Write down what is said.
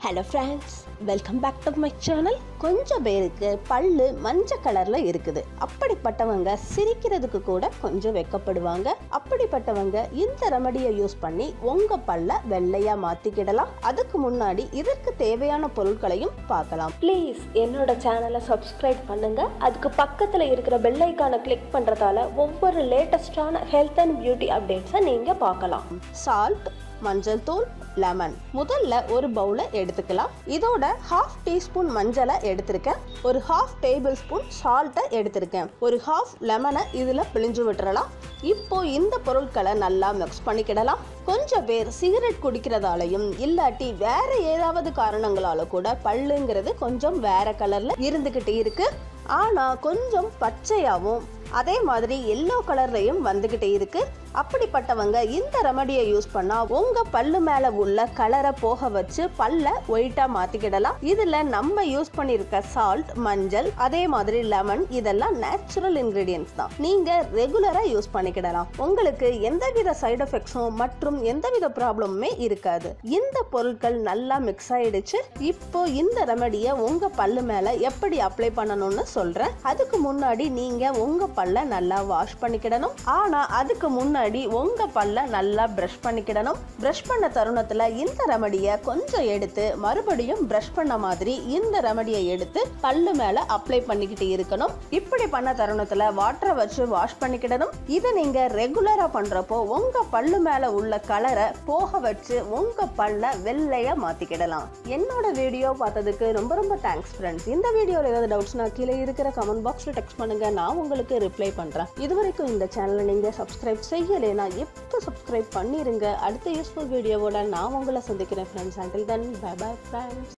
hello friends welcome back to my channel கொஞ்சம் பேருக்கு பல்லு மஞ்சள் கலர்ல இருக்குது அப்படிப்பட்டவங்க சிரிக்கிறதுக்கு கூட கொஞ்சம் வெக்கப்படுவாங்க அப்படிப்பட்டவங்க இந்த ரெமடியை யூஸ் பண்ணி உங்க பல்ல வெள்ளையா மாத்திக்கிடலாம் அதுக்கு முன்னாடி இதற்கு தேவையான பொருட்களையும் பார்க்கலாம் ப்ளீஸ் என்னோட சேனலை சப்ஸ்கிரைப் பண்ணுங்க அதுக்கு பக்கத்துல இருக்கிற பெல் ஐக்கானை கிளிக் பண்றதால ஒவ்வொரு லேட்டஸ்டான ஹெல்த் அண்ட் பியூட்டி அப்டேட்ஸை நீங்க பார்க்கலாம் சால்ட் மஞ்சள் தூள் லெமன் முதல்ல ஒரு பவுலை எடுத்துக்கலாம் இதோட ஹாஃப் டீஸ்பூன் மஞ்சளை எடுத்திருக்கேன் ஒரு ஹாஃப் டேபிள் ஸ்பூன் சால்ட்டை எடுத்திருக்கேன் ஒரு ஹாஃப் லெமனை இதில் பிழிஞ்சு விட்டுறலாம் இப்போ இந்த பொருட்களை நல்லா மிக்ஸ் பண்ணிக்கிடலாம் கொஞ்சம் பேர் சிகரெட் குடிக்கிறதாலையும் இல்லாட்டி வேற ஏதாவது காரணங்களால கூட பல்லுங்கிறது கொஞ்சம் வேற கலர்ல இருந்துகிட்டு இருக்கு ஆனா கொஞ்சம் பச்சையாவும் அதே மாதிரி எல்லோ கலர்லையும் வந்துகிட்டே இருக்கு அப்படிப்பட்டவங்க இந்த ரெமடியை யூஸ் பண்ணா உங்க பல்லு மேல உள்ள கலரை போக வச்சு பல்ல ஒயிட்டா மாத்திக்கிடலாம் இதுல நம்ம யூஸ் பண்ணிருக்க சால்ட் மஞ்சள் அதே மாதிரி லெமன் இதெல்லாம் நேச்சுரல் இன்கிரீடியன்ஸ் தான் நீங்க ரெகுலரா யூஸ் பண்ணிக்கிடலாம் உங்களுக்கு எந்தவித சைடு எஃபெக்ட்ஸும் மற்றும் எந்தவித ப்ராப்ளமுமே இருக்காது இந்த பொருட்கள் நல்லா மிக்ஸ் ஆயிடுச்சு இப்போ இந்த ரெமடியை உங்க பல்லு மேல எப்படி அப்ளை பண்ணணும்னு சொல்றேன் அதுக்கு முன்னாடி நீங்க உங்க பல்ல நல்லா வாஷ் பண்ணிக்கிடணும் ஆனா அதுக்கு முன்னாடி உங்க பல்ல நல்லா பிரஷ் பண்ணிக்கிடணும் பிரஷ் பண்ண தருணத்துல இந்த ரெமடியை கொஞ்சம் எடுத்து மறுபடியும் பிரஷ் பண்ண மாதிரி இந்த ரெமடியை எடுத்து பல்லு மேல அப்ளை பண்ணிக்கிட்டு இருக்கணும் இப்படி பண்ண தருணத்துல வாட்டரை வச்சு வாஷ் பண்ணிக்கிடணும் இதை நீங்க ரெகுலரா பண்றப்போ உங்க பல்லு மேல உள்ள கலரை போக வச்சு உங்க பல்ல வெள்ளையா மாத்திக்கிடலாம் என்னோட வீடியோ பார்த்ததுக்கு ரொம்ப ரொம்ப தேங்க்ஸ் ஃப்ரெண்ட்ஸ் இந்த வீடியோல ஏதாவது டவுட்ஸ்னா கீழே இருக்கிற கமெண்ட் பாக்ஸ்ல டெக்ஸ்ட் பண்ணுங்க நான் உங்களுக்கு ரிப்ளை பண்றேன் இதுவரைக்கும் இந்த சேனலை நீங்க சப்ஸ்கிரைப் செய்யலைனா இப்போ சப்ஸ்கிரைப் பண்ணிருங்க அடுத்த யூஸ்ஃபுல் வீடியோவோட நான் உங்களை சந்திக்கிறேன் friends until then bye bye friends